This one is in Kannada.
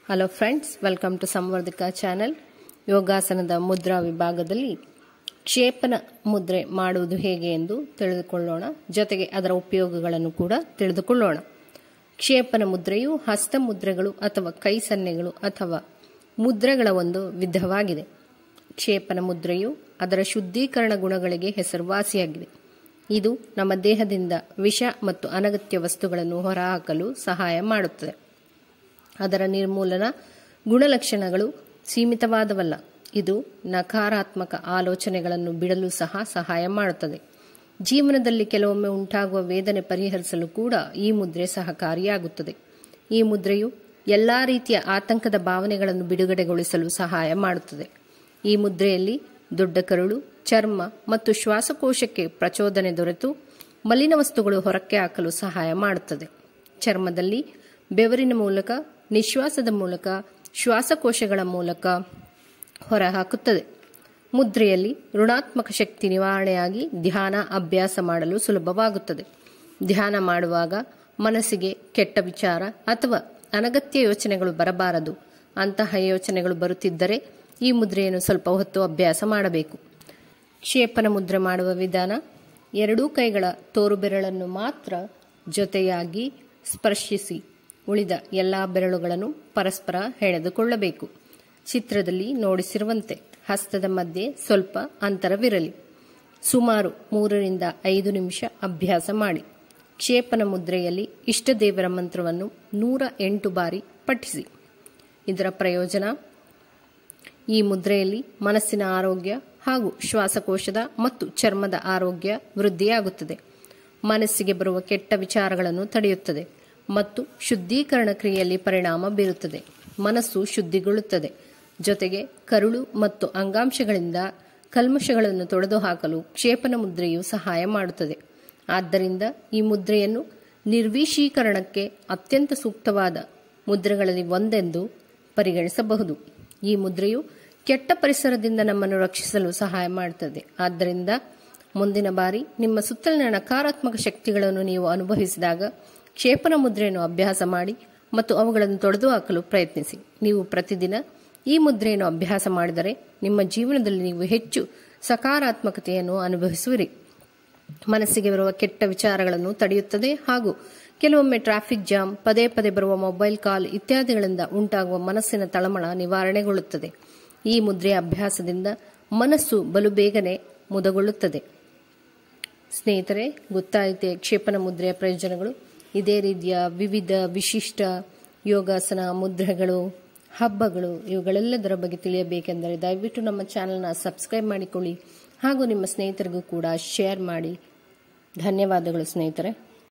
hello friends welcome to Samvardhaka channel ಯೋಗಾಸನದ ಮುದ್ರಾ ವಿಭಾಗದಲ್ಲಿ ಕ್ಷೇಪನ ಮುದ್ರೆ ಮಾಡುವುದು ಹೇಗೆ ಎಂದು ತಿಳಿದುಕೊಳ್ಳೋಣ ಜೊತೆಗೆ ಅದರ ಉಪಯೋಗಗಳನ್ನು ಕೂಡ ತಿಳಿದುಕೊಳ್ಳೋಣ ಕ್ಷೇಪನ ಮುದ್ರೆಯು ಹಸ್ತ ಮುದ್ರೆಗಳು ಅಥವಾ ಕೈ ಸನ್ನೆಗಳು ಅಥವಾ ಮುದ್ರೆಗಳ ಒಂದು ವಿಧವಾಗಿದೆ ಕ್ಷೇಪನ ಮುದ್ರೆಯು ಅದರ ಶುದ್ಧೀಕರಣ ಗುಣಗಳಿಗೆ ಹೆಸರುವಾಸಿಯಾಗಿದೆ ಇದು ನಮ್ಮ ದೇಹದಿಂದ ವಿಷ ಮತ್ತು ಅನಗತ್ಯ ವಸ್ತುಗಳನ್ನು ಹೊರಹಾಕಲು ಸಹಾಯ ಮಾಡುತ್ತದೆ ಅದರ ನಿರ್ಮೂಲನ ಗುಣಲಕ್ಷಣಗಳು ಸೀಮಿತವಾದವಲ್ಲ ಇದು ನಕಾರಾತ್ಮಕ ಆಲೋಚನೆಗಳನ್ನು ಬಿಡಲು ಸಹ ಸಹಾಯ ಮಾಡುತ್ತದೆ ಜೀವನದಲ್ಲಿ ಕೆಲವೊಮ್ಮೆ ಉಂಟಾಗುವ ವೇದನೆ ಪರಿಹರಿಸಲು ಕೂಡ ಈ ಮುದ್ರೆ ಸಹಕಾರಿಯಾಗುತ್ತದೆ ಈ ಮುದ್ರೆಯು ಎಲ್ಲಾ ರೀತಿಯ ಆತಂಕದ ಭಾವನೆಗಳನ್ನು ಬಿಡುಗಡೆಗೊಳಿಸಲು ಸಹಾಯ ಮಾಡುತ್ತದೆ ಈ ಮುದ್ರೆಯಲ್ಲಿ ದೊಡ್ಡ ಕರುಳು ಚರ್ಮ ಮತ್ತು ಶ್ವಾಸಕೋಶಕ್ಕೆ ಪ್ರಚೋದನೆ ದೊರೆತು ಮಲಿನ ವಸ್ತುಗಳು ಹೊರಕ್ಕೆ ಹಾಕಲು ಸಹಾಯ ಮಾಡುತ್ತದೆ ಚರ್ಮದಲ್ಲಿ ಬೆವರಿನ ಮೂಲಕ ನಿಶ್ವಾಸದ ಮೂಲಕ ಶ್ವಾಸಕೋಶಗಳ ಮೂಲಕ ಹೊರಹಾಕುತ್ತದೆ ಮುದ್ರೆಯಲ್ಲಿ ಋಣಾತ್ಮಕ ಶಕ್ತಿ ನಿವಾರಣೆಯಾಗಿ ಧ್ಯಾನ ಅಭ್ಯಾಸ ಮಾಡಲು ಸುಲಭವಾಗುತ್ತದೆ ಧ್ಯಾನ ಮಾಡುವಾಗ ಮನಸ್ಸಿಗೆ ಕೆಟ್ಟ ವಿಚಾರ ಅಥವಾ ಅನಗತ್ಯ ಯೋಚನೆಗಳು ಬರಬಾರದು ಅಂತಹ ಯೋಚನೆಗಳು ಬರುತ್ತಿದ್ದರೆ ಈ ಮುದ್ರೆಯನ್ನು ಸ್ವಲ್ಪ ಹೊತ್ತು ಅಭ್ಯಾಸ ಮಾಡಬೇಕು ಕ್ಷೇಪನ ಮುದ್ರೆ ಮಾಡುವ ವಿಧಾನ ಎರಡೂ ಕೈಗಳ ತೋರು ಬೆರಳನ್ನು ಮಾತ್ರ ಜೊತೆಯಾಗಿ ಸ್ಪರ್ಶಿಸಿ ಉಳಿದ ಎಲ್ಲಾ ಬೆರಳುಗಳನ್ನು ಪರಸ್ಪರ ಹೆಣೆದುಕೊಳ್ಳಬೇಕು ಚಿತ್ರದಲ್ಲಿ ನೋಡಿಸಿರುವಂತೆ ಹಸ್ತದ ಮಧ್ಯೆ ಸ್ವಲ್ಪ ಅಂತರವಿರಲಿ ಸುಮಾರು ಮೂರರಿಂದ ಐದು ನಿಮಿಷ ಅಭ್ಯಾಸ ಮಾಡಿ ಕ್ಷೇಪನ ಮುದ್ರೆಯಲ್ಲಿ ಇಷ್ಟ ದೇವರ ಮಂತ್ರವನ್ನು ನೂರ ಎಂಟು ಬಾರಿ ಪಠಿಸಿ ಇದರ ಪ್ರಯೋಜನ ಈ ಮುದ್ರೆಯಲ್ಲಿ ಮನಸ್ಸಿನ ಆರೋಗ್ಯ ಹಾಗೂ ಶ್ವಾಸಕೋಶದ ಮತ್ತು ಚರ್ಮದ ಆರೋಗ್ಯ ವೃದ್ಧಿಯಾಗುತ್ತದೆ ಮನಸ್ಸಿಗೆ ಬರುವ ಕೆಟ್ಟ ವಿಚಾರಗಳನ್ನು ತಡೆಯುತ್ತದೆ ಮತ್ತು ಶುದ್ಧೀಕರಣ ಕ್ರಿಯೆಯಲ್ಲಿ ಪರಿಣಾಮ ಬೀರುತ್ತದೆ ಮನಸ್ಸು ಶುದ್ಧಿಗೊಳ್ಳುತ್ತದೆ ಜೊತೆಗೆ ಕರುಳು ಮತ್ತು ಅಂಗಾಂಶಗಳಿಂದ ಕಲ್ಮಶಗಳನ್ನು ತೊಡೆದುಹಾಕಲು ಕ್ಷೇಪನ ಮುದ್ರೆಯು ಸಹಾಯ ಮಾಡುತ್ತದೆ ಆದ್ದರಿಂದ ಈ ಮುದ್ರೆಯನ್ನು ನಿರ್ವಿಷೀಕರಣಕ್ಕೆ ಅತ್ಯಂತ ಸೂಕ್ತವಾದ ಮುದ್ರೆಗಳಲ್ಲಿ ಒಂದೆಂದು ಪರಿಗಣಿಸಬಹುದು ಈ ಮುದ್ರೆಯು ಕೆಟ್ಟ ಪರಿಸರದಿಂದ ನಮ್ಮನ್ನು ರಕ್ಷಿಸಲು ಸಹಾಯ ಮಾಡುತ್ತದೆ ಆದ್ದರಿಂದ ಮುಂದಿನ ಬಾರಿ ನಿಮ್ಮ ಸುತ್ತಲಿನ ನಕಾರಾತ್ಮಕ ಶಕ್ತಿಗಳನ್ನು ನೀವು ಅನುಭವಿಸಿದಾಗ ಕ್ಷೇಪನ ಮುದ್ರೆಯನ್ನು ಅಭ್ಯಾಸ ಮಾಡಿ ಮತ್ತು ಅವುಗಳನ್ನು ತೊಡೆದುಹಾಕಲು ಪ್ರಯತ್ನಿಸಿ ನೀವು ಪ್ರತಿದಿನ ಈ ಮುದ್ರೆಯನ್ನು ಅಭ್ಯಾಸ ಮಾಡಿದರೆ ನಿಮ್ಮ ಜೀವನದಲ್ಲಿ ನೀವು ಹೆಚ್ಚು ಸಕಾರಾತ್ಮಕತೆಯನ್ನು ಅನುಭವಿಸುವಿರಿ ಮನಸ್ಸಿಗೆ ಬರುವ ಕೆಟ್ಟ ವಿಚಾರಗಳನ್ನು ತಡೆಯುತ್ತದೆ ಹಾಗೂ ಕೆಲವೊಮ್ಮೆ ಟ್ರಾಫಿಕ್ ಜಾಮ್ ಪದೇ ಪದೇ ಬರುವ ಮೊಬೈಲ್ ಕಾಲ್ ಇತ್ಯಾದಿಗಳಿಂದ ಉಂಟಾಗುವ ಮನಸ್ಸಿನ ತಳಮಳ ನಿವಾರಣೆಗೊಳ್ಳುತ್ತದೆ ಈ ಮುದ್ರೆಯ ಅಭ್ಯಾಸದಿಂದ ಮನಸ್ಸು ಬಲು ಬೇಗನೆ ಮುದಗೊಳ್ಳುತ್ತದೆ ಸ್ನೇಹಿತರೆ ಗೊತ್ತಾಯಿತೆ ಕ್ಷೇಪನ ಮುದ್ರೆಯ ಪ್ರಯೋಜನಗಳು ಇದೇ ರೀತಿಯ ವಿವಿಧ ವಿಶಿಷ್ಟ ಯೋಗಾಸನ ಮುದ್ರೆಗಳು ಹಬ್ಬಗಳು ಇವುಗಳೆಲ್ಲದರ ಬಗ್ಗೆ ತಿಳಿಯಬೇಕೆಂದರೆ ದಯವಿಟ್ಟು ನಮ್ಮ ಚಾನಲ್ನ ಸಬ್ಸ್ಕ್ರೈಬ್ ಮಾಡಿಕೊಳ್ಳಿ ಹಾಗೂ ನಿಮ್ಮ ಸ್ನೇಹಿತರಿಗೂ ಕೂಡ ಶೇರ್ ಮಾಡಿ ಧನ್ಯವಾದಗಳು ಸ್ನೇಹಿತರೆ